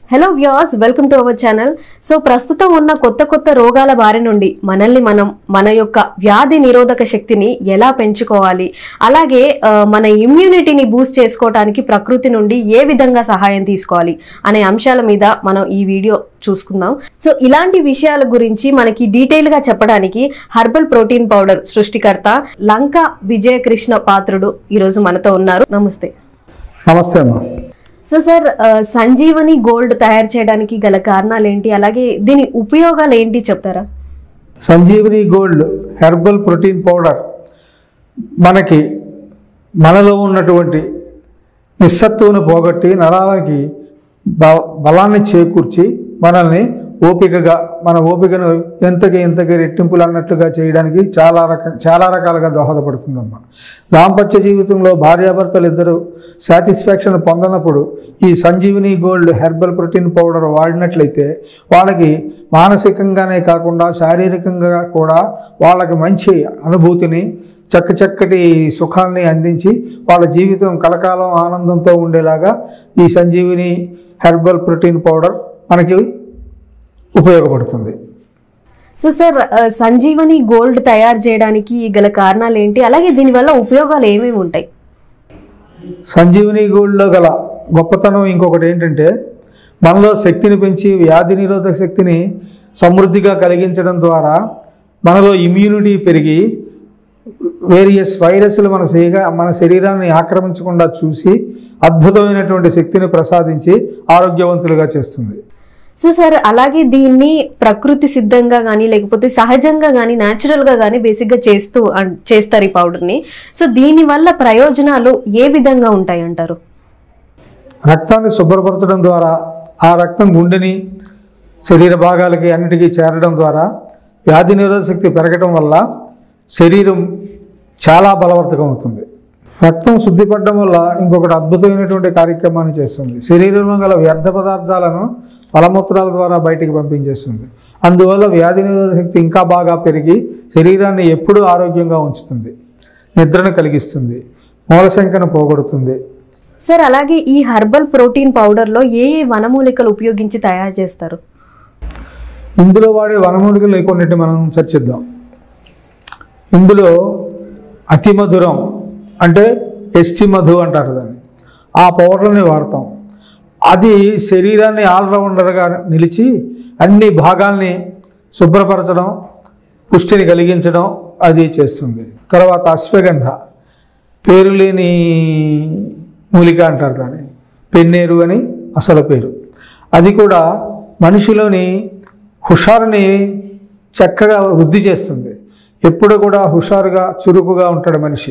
hello viewers welcome to our channel so ప్రస్తుతం ఉన్న కొత్త కొత్త రోగాల బారి నుండి మనల్ని మనం మన యొక్క వ్యాధి నిరోధక శక్తిని ఎలా పెంచుకోవాలి అలాగే ఆ, మన ఇమ్యూనిటీని బూస్ట్ చేసుకోవడానికి ప్రకృతి నుండి ఏ విధంగా సహాయం తీసుకోవాలి అనే అంశాల మీద మనం ఈ వీడియో చూసుకుందాం సో ఇలాంటి విషయాల గురించి మనకి డీటెయిల్ గా చెప్పడానికి హర్బల్ ప్రోటీన్ పౌడర్ సృష్టికర్త లంక విజయకృష్ణ పాత్రుడు ఈరోజు మనతో ఉన్నారు నమస్తే నమస్తే అమ్మా సో సార్ ఆ, సంజీవని గోల్డ్ తయారు చేయడానికి గల కారణాలు ఏంటి అలాగే దీని ఉపయోగాలు ఏంటి చెప్తారా Sanjeevani gold herbal protein powder మనకి మనలో ఉన్నటువంటి నిస్సత్తువును పోగొట్టి నరాలకి బ బలాన్ని చేకూర్చి మనల్ని ఓపికగా మన ఓపికను ఎంతకి ఎంతకి రెట్టింపులు అన్నట్లుగా చేయడానికి చాలా రక చాలా రకాలుగా దోహదపడుతుందమ్మా దాంపత్య జీవితంలో భార్యాభర్తలు ఇద్దరు సాటిస్ఫాక్షన్ పొందనప్పుడు ఈ Sanjeevani gold herbal protein powder వాడినట్లయితే వాళ్ళకి మానసికంగానే కాకుండా శారీరకంగా కూడా వాళ్ళకి మంచి అనుభూతిని చక్క చక్కటి సుఖాన్ని అందించి వాళ్ళ జీవితం కలకాలం ఆనందంతో ఉండేలాగా ఈ సంజీవిని హెర్బల్ ప్రోటీన్ పౌడర్ మనకి ఉపయోగపడుతుంది సో సార్ ఆ, సంజీవని గోల్డ్ తయారు చేయడానికి గల కారణాలు ఏంటి అలాగే దీనివల్ల ఉపయోగాలు ఏమేమి ఉంటాయి సంజీవని గోల్డ్లో గల గొప్పతనం ఇంకొకటి ఏంటంటే మనలో శక్తిని పెంచి వ్యాధి నిరోధక శక్తిని సమృద్ధిగా కలిగించడం ద్వారా మనలో ఇమ్యూనిటీ పెరిగి వేరియస్ వైరస్లు మన శరీర మన శరీరాన్ని ఆక్రమించకుండా చూసి అద్భుతమైనటువంటి శక్తిని ప్రసాదించి ఆరోగ్యవంతులుగా చేస్తుంది సో సార్ అలాగే దీన్ని ప్రకృతి సిద్ధంగా కానీ లేకపోతే సహజంగా కానీ న్యాచురల్ గా కానీ బేసిక్ గా చేస్తూ అన్- చేస్తారు ఈ పౌడర్ ని సో దీని వల్ల ప్రయోజనాలు ఏ విధంగా ఉంటాయి అంటారు రక్తాన్ని శుభ్రపరచడం ద్వారా ఆ రక్తం గుండెని శరీర భాగాలకి అన్నిటికీ చేరడం ద్వారా వ్యాధి నిరోధక శక్తి పెరగడం వల్ల శరీరం చాలా బలవర్తకం అవుతుంది రక్తం శుద్ధిపడడం వల్ల ఇంకొకటి అద్భుతమైనటువంటి కార్యక్రమాన్ని చేస్తుంది శరీరంలో గల వ్యర్థ పదార్థాలను మలమూత్రాల ద్వారా బయటికి పంపించేస్తుంది అందువల్ల వ్యాధి నిరోధక శక్తి ఇంకా బాగా పెరిగి శరీరాన్ని ఎప్పుడూ ఆరోగ్యంగా ఉంచుతుంది నిద్రను కలిగిస్తుంది మూలశంకను పోగొడుతుంది సార్ అలాగే ఈ హర్బల్ ప్రోటీన్ పౌడర్ లో ఏ ఏ వనమూలికలు ఉపయోగించి తయారు చేస్తారు ఇందులో వాడే వనమూలికలు కొన్నిటి మనం చర్చిద్దాం ఇందులో అతి మధురం అంటే ఎస్టి మధు అంటారు దాన్ని ఆ పౌడర్ని వాడతాం అది శరీరాన్ని ఆల్రౌండర్గా నిలిచి అన్ని భాగాల్ని శుభ్రపరచడం పుష్టిని కలిగించడం అది చేస్తుంది తర్వాత అశ్వగంధ పేరు లేని మూలిక అంటారు దాన్ని పెన్నేరు అని అసలు పేరు అది కూడా మనిషిలోని హుషారుని చక్కగా వృద్ధి చేస్తుంది ఎప్పుడు కూడా హుషారుగా చురుకుగా ఉంటాడు మనిషి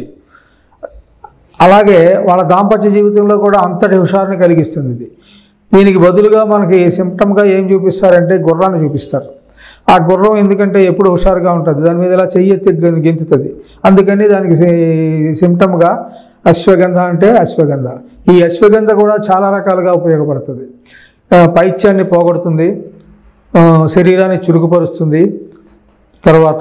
అలాగే వాళ్ళ దాంపత్య జీవితంలో కూడా అంతటి హుషారుని కలిగిస్తుంది ఇది దీనికి బదులుగా మనకి సిమ్టమ్గా ఏం చూపిస్తారంటే గుర్రాన్ని చూపిస్తారు ఆ గుర్రం ఎందుకంటే ఎప్పుడు హుషారుగా ఉంటుంది దాని మీద ఇలా చెయ్యి ఎత్తి గె- గెంతుతుంది అందుకని దానికి సి- సిమ్టమ్గా అశ్వగంధ అంటే అశ్వగంధ ఈ అశ్వగంధ కూడా చాలా రకాలుగా ఉపయోగపడుతుంది ఆ, పైత్యాన్ని పోగొడుతుంది ఆ, శరీరాన్ని చురుకుపరుస్తుంది తర్వాత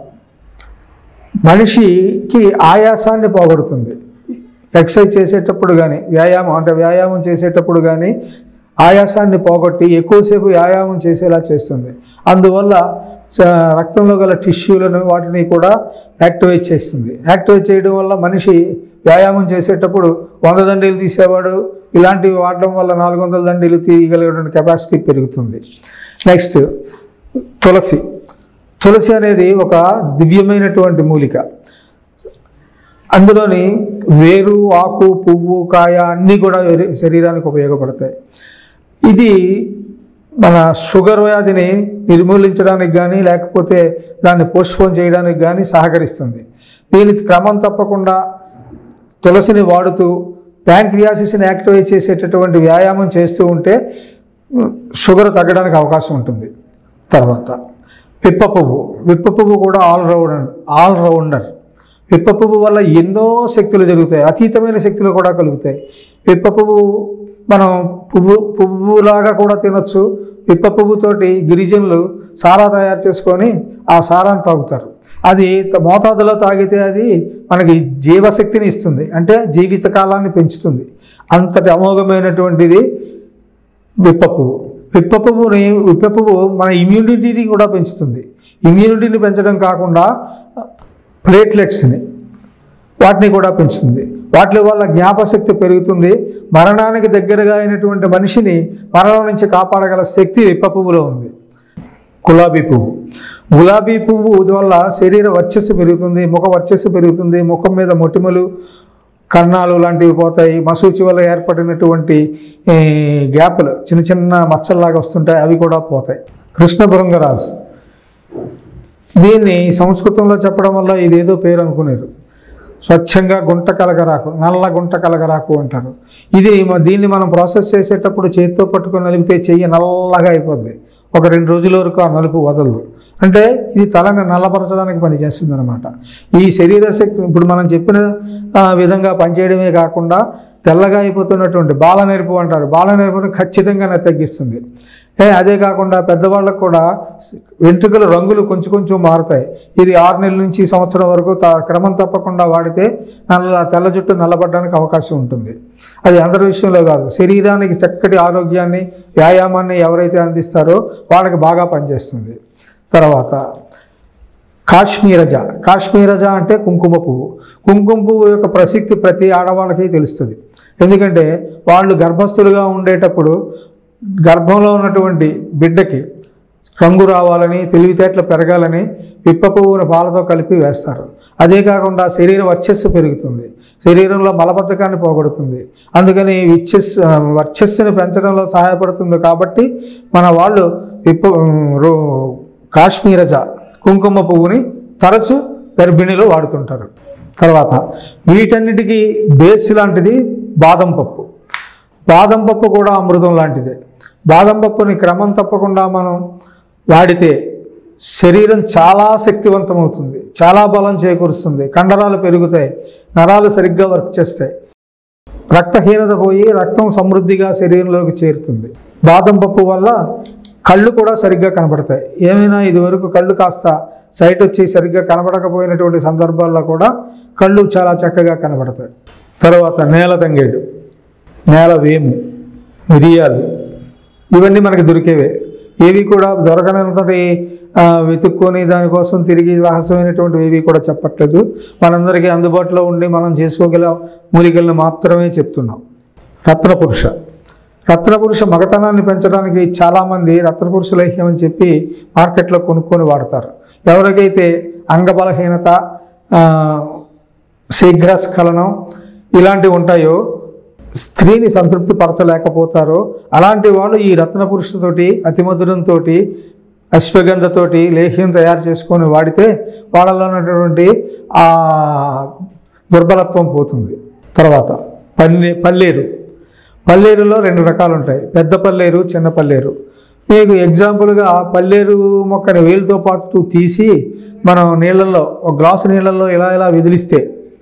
మనిషికి ఆయాసాన్ని పోగొడుతుంది ఎక్సర్సైజ్ చేసేటప్పుడు కానీ వ్యాయామం అంటే వ్యాయామం చేసేటప్పుడు కానీ ఆయాసాన్ని పోగొట్టి ఎక్కువసేపు వ్యాయామం చేసేలా చేస్తుంది అందువల్ల స- రక్తంలో గల టిష్యూలను వాటిని కూడా యాక్టివేట్ చేస్తుంది యాక్టివేట్ చేయడం వల్ల మనిషి వ్యాయామం చేసేటప్పుడు వంద దండీలు తీసేవాడు ఇలాంటివి వాడడం వల్ల నాలుగు వందల దండీలు తీయగలిగేటువంటి కెపాసిటీ పెరుగుతుంది నెక్స్ట్ తులసి తులసి అనేది ఒక దివ్యమైనటువంటి మూలిక అందులోని వేరు ఆకు పువ్వు కాయ అన్నీ కూడా శరీ- శరీరానికి ఉపయోగపడతాయి ఇది మన షుగర్ వ్యాధిని నిర్మూలించడానికి కానీ లేకపోతే దాన్ని పోస్ట్పోన్ చేయడానికి కానీ సహకరిస్తుంది దీని క్రమం తప్పకుండా తులసిని వాడుతూ ప్యాంక్రియాసిస్ని యాక్టివేట్ చేసేటటువంటి వ్యాయామం చేస్తూ ఉంటే ఉమ్, షుగర్ తగ్గడానికి అవకాశం ఉంటుంది తర్వాత విప్ప పువ్వు విప్ప పువ్వు కూడా ఆల్ రౌండర్ ఆల్ రౌండర్ విప్ప పువ్వు వల్ల ఎన్నో శక్తులు జరుగుతాయి అతీతమైన శక్తులు కూడా కలుగుతాయి విప్ప పువ్వు మనం పువ్వు పువ్వులాగా కూడా తినొచ్చు విప్ప పువ్వుతోటి గిరిజనులు సారా తయారు చేసుకొని ఆ సారాన్ని తాగుతారు అది త- మోతాదులో తాగితే అది మనకి జీవశక్తిని ఇస్తుంది అంటే జీవితకాలాన్ని పెంచుతుంది అంతటి అమోఘమైనటువంటిది విప్ప పువ్వు విప్ప పువ్వుని విప్ప పువ్వు మన ఇమ్యూనిటీని కూడా పెంచుతుంది ఇమ్యూనిటీని పెంచడం కాకుండా ప్లేట్లెట్స్ని వాటిని కూడా పెంచుతుంది వాటి వల్ల జ్ఞాపశక్తి పెరుగుతుంది మరణానికి దగ్గరగా అయినటువంటి మనిషిని మరణం నుంచి కాపాడగల శక్తి విప్ప పువ్వులో ఉంది గులాబీ పువ్వు గులాబీ పువ్వు వల్ల శరీర వర్చస్సు పెరుగుతుంది ముఖ వర్చస్సు పెరుగుతుంది ముఖం మీద మొటిమలు కన్నాలు లాంటివి పోతాయి మసూచి వల్ల ఏర్పడినటువంటి ఈ, గ్యాపులు చిన్న చిన్న మచ్చల్లాగా వస్తుంటాయి అవి కూడా పోతాయి కృష్ణ భృంగరాజు దీన్ని సంస్కృతంలో చెప్పడం వల్ల ఇదేదో పేరు అనుకునేరు స్వచ్ఛంగా గుంట కలగరాకు నల్ల గుంట కలగరాకు అంటారు ఇది మ- దీన్ని మనం ప్రాసెస్ చేసేటప్పుడు చేతితో పట్టుకొని నలిపితే చెయ్యి నల్లగా అయిపోద్ది ఒక రెండు రోజుల వరకు ఆ నలుపు వదలదు అంటే ఇది తలని నల్లపరచడానికి పనిచేస్తుంది అనమాట ఈ శరీర శక్తి ఇప్పుడు మనం చెప్పిన ఆ, విధంగా పనిచేయడమే కాకుండా తెల్లగా అయిపోతున్నటువంటి బాలనెరుపు అంటారు బాలనెరుపును ఖచ్చితంగా తగ్గిస్తుంది ఏ అదే కాకుండా పెద్దవాళ్ళకు కూడా వెంట్రుకల రంగులు కొంచెం కొంచెం మారుతాయి ఇది ఆరు నెలల నుంచి సంవత్సరం వరకు త- క్రమం తప్పకుండా వాడితే నల్ల తెల్ల జుట్టు నల్లబడడానికి అవకాశం ఉంటుంది అది అందరి విషయంలో కాదు శరీరానికి చక్కటి ఆరోగ్యాన్ని వ్యాయామాన్ని ఎవరైతే అందిస్తారో వాళ్ళకి బాగా పనిచేస్తుంది తర్వాత కాశ్మీరజ కాశ్మీరజ అంటే కుంకుమ పువ్వు కుంకుమ పువ్వు యొక్క ప్రసక్తి ప్రతి ఆడవాళ్ళకి తెలుస్తుంది ఎందుకంటే వాళ్ళు గర్భస్థులుగా ఉండేటప్పుడు గర్భంలో ఉన్నటువంటి బిడ్డకి రంగు రావాలని తెలివితేటలు పెరగాలని పిప్ప పువ్వును పాలతో కలిపి వేస్తారు అదే కాకుండా శరీర వర్చస్సు పెరుగుతుంది శరీరంలో మలబద్ధకాన్ని పోగొడుతుంది అందుకని విచ్చస్ వర్చస్సును పెంచడంలో సహాయపడుతుంది కాబట్టి మన వాళ్ళు పిప్ప రో కాశ్మీరజ కుంకుమ పువ్వుని తరచు గర్భిణిలో వాడుతుంటారు తర్వాత వీటన్నిటికీ బేస్ లాంటిది బాదం పప్పు బాదం పప్పు కూడా అమృతం లాంటిదే బాదం పప్పుని క్రమం తప్పకుండా మనం వాడితే శరీరం చాలా శక్తివంతమవుతుంది చాలా బలం చేకూరుస్తుంది కండరాలు పెరుగుతాయి నరాలు సరిగ్గా వర్క్ చేస్తాయి రక్తహీనత పోయి రక్తం సమృద్ధిగా శరీరంలోకి చేరుతుంది బాదం పప్పు వల్ల కళ్ళు కూడా సరిగ్గా కనబడతాయి ఏమైనా ఇదివరకు కళ్ళు కాస్త సైట్ వచ్చి సరిగ్గా కనబడకపోయినటువంటి సందర్భాల్లో కూడా కళ్ళు చాలా చక్కగా కనబడతాయి తర్వాత నేల తంగేడు నేల వేము మిరియాలు ఇవన్నీ మనకి దొరికేవే ఏవి కూడా దొరకనంతటి ఆ, వెతుక్కొని దానికోసం తిరిగి రహస్యమైనటువంటివి ఏవి కూడా చెప్పట్లేదు మనందరికీ అందుబాటులో ఉండి మనం చేసుకోగల మూలికలను మాత్రమే చెప్తున్నాం రత్నపురుష రత్నపురుష మగతనాన్ని పెంచడానికి చాలామంది రత్నపురుష లేహ్యం అని చెప్పి మార్కెట్లో కొనుక్కొని వాడతారు ఎవరికైతే అంగబలహీనత ఆ, శీఘ్రస్ఖలనం ఇలాంటివి ఉంటాయో స్త్రీని సంతృప్తి పరచలేకపోతారో అలాంటి వాళ్ళు ఈ రత్న పురుషుతోటి అతిమధురంతో అశ్వగంధతోటి లేహ్యం తయారు చేసుకొని వాడితే వాళ్ళలో ఉన్నటువంటి ఆ దుర్బలత్వం పోతుంది తర్వాత పల్లె పల్లేరు పల్లేరులో రెండు రకాలు ఉంటాయి పెద్ద పల్లేరు చిన్న పల్లేరు మీకు ఎగ్జాంపుల్గా పల్లేరు మొక్కని వేలుతో పాటు తీసి మనం నీళ్ళల్లో ఒక గ్లాసు నీళ్ళల్లో ఇలా ఇలా విదిలిస్తే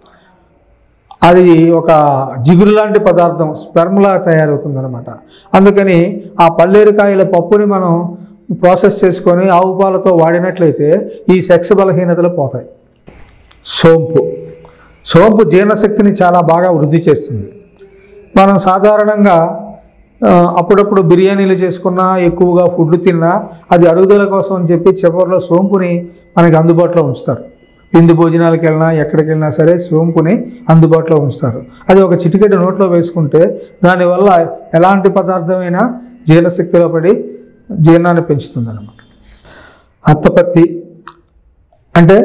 అది ఒక జిగురు లాంటి పదార్థం స్పెర్మ్లా తయారవుతుంది అనమాట అందుకని ఆ పల్లేరుకాయల పప్పుని మనం ప్రాసెస్ చేసుకొని ఆవు పాలతో వాడినట్లయితే ఈ సెక్స్ బలహీనతలు పోతాయి సోంపు సోంపు జీర్ణశక్తిని చాలా బాగా వృద్ధి చేస్తుంది మనం సాధారణంగా ఆ, అప్పుడప్పుడు బిర్యానీలు చేసుకున్నా ఎక్కువగా ఫుడ్ తిన్నా అది అరుగుదల కోసం అని చెప్పి చివరిలో సోంపుని మనకి అందుబాటులో ఉంచుతారు విందు భోజనాలకు వెళ్ళినా ఎక్కడికి వెళ్ళినా సరే సోంపుని అందుబాటులో ఉంచుతారు అది ఒక చిటికెడు నోట్లో వేసుకుంటే దానివల్ల ఎలాంటి పదార్థమైనా జీర్ణశక్తిలో పడి జీర్ణాన్ని పెంచుతుంది అనమాట అత్తపత్తి అంటే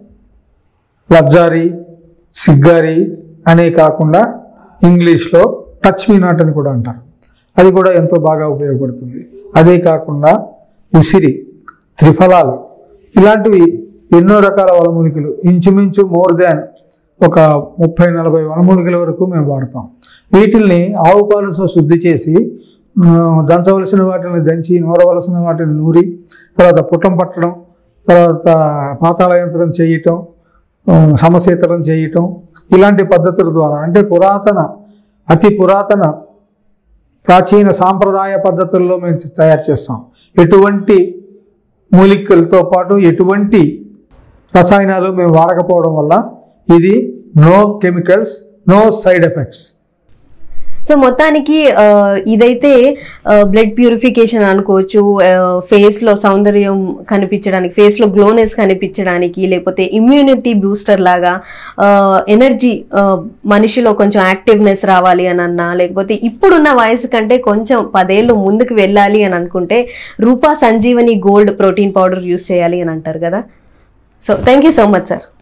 లజ్జారి సిగ్గారి అనే కాకుండా ఇంగ్లీష్లో టచ్ మీ నాట్ అని కూడా అంటారు అది కూడా ఎంతో బాగా ఉపయోగపడుతుంది అదే కాకుండా ఉసిరి త్రిఫలాలు ఇలాంటివి ఎన్నో రకాల వనమూలికలు ఇంచుమించు మోర్ దాన్ ఒక ముప్పై నలభై వనమూలికల వరకు మేము వాడతాం వీటిల్ని ఆవు పాలతో శుద్ధి చేసి ఆ, దంచవలసిన వాటిని దంచి నూరవలసిన వాటిని నూరి తర్వాత పుట్టం పట్టడం తర్వాత పాతాళ యంత్రం చేయటం ఆ, సమశీతలం చేయటం ఇలాంటి పద్ధతుల ద్వారా అంటే పురాతన అతి పురాతన ప్రాచీన సాంప్రదాయ పద్ధతుల్లో మేము తయారు చేస్తాం ఎటువంటి మూలికలతో పాటు ఎటువంటి రసాయనాలు మేము వాడకపోవడం వల్ల ఇది no chemicals no side effects so మొత్తానికి ఆ, ఇదైతే బ్లడ్ ప్యూరిఫికేషన్ అనుకోవచ్చు ఫేస్ లో సౌందర్యం కనిపించడానికి ఫేస్ లో గ్లోనెస్ కనిపించడానికి లేకపోతే ఇమ్యూనిటీ బూస్టర్ లాగా ఎనర్జీ మనిషిలో కొంచెం యాక్టివ్నెస్ రావాలి అని అన్నా లేకపోతే ఇప్పుడున్న వయసు కంటే కొంచెం పదేళ్ళు ముందుకు వెళ్ళాలి అని అనుకుంటే Rupa Sanjeevani gold protein powder use చేయాలి అని అంటారు కదా so thank you so much sir